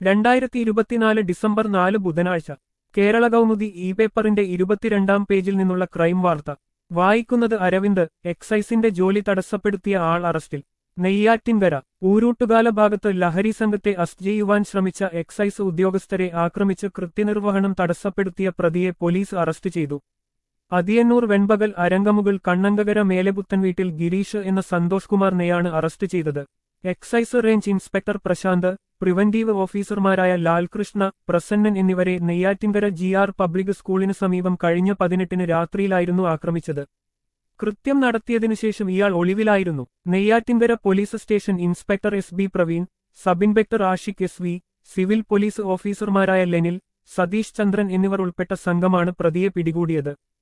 രണ്ടായിരത്തി ഇരുപത്തിനാല് ഡിസംബർ നാല് ബുധനാഴ്ച കേരള കൗമുദി ഇ പേപ്പറിന്റെ ഇരുപത്തിരണ്ടാം പേജിൽ നിന്നുള്ള ക്രൈം വാർത്ത വായിക്കുന്നത് അരവിന്ദ് എക്സൈസിന്റെ ജോലി തടസ്സപ്പെടുത്തിയ ആൾ അറസ്റ്റിൽ നെയ്യാറ്റിൻകര ഊരൂട്ടുകാല ഭാഗത്ത് ലഹരി സംഘത്തെ അസ്റ്റ് ചെയ്യുവാൻ ശ്രമിച്ച എക്സൈസ് ഉദ്യോഗസ്ഥരെ ആക്രമിച്ച് കൃത്യനിർവഹണം തടസ്സപ്പെടുത്തിയ പ്രതിയെ പോലീസ് അറസ്റ്റ് ചെയ്തു അതിയന്നൂർ വെൺപകൽ അരങ്കമുകൾ കണ്ണങ്കകര മേലെപുത്തൻ വീട്ടിൽ ഗിരീഷ് എന്ന സന്തോഷ് കുമാറിനെയാണ് അറസ്റ്റ് ചെയ്തത് excise range inspector Prashanth preventive ഓഫീസർമാരായ ലാൽകൃഷ്ണ പ്രസന്നൻ എന്നിവരെ നെയ്യാറ്റിൻകര ജി ആർ പബ്ലിക് സ്കൂളിന് സമീപം കഴിഞ്ഞ പതിനെട്ടിന് രാത്രിയിലായിരുന്നു ആക്രമിച്ചത് കൃത്യം നടത്തിയതിനുശേഷം ഇയാൾ ഒളിവിലായിരുന്നു Neyyattinkara police station inspector S B Praveen sub inspector Ashiq S V civil police ഓഫീസർമാരായ ലെനിൽ സതീഷ് ചന്ദ്രൻ എന്നിവർ ഉൾപ്പെട്ട സംഘമാണ് പ്രതിയെ പിടികൂടിയത്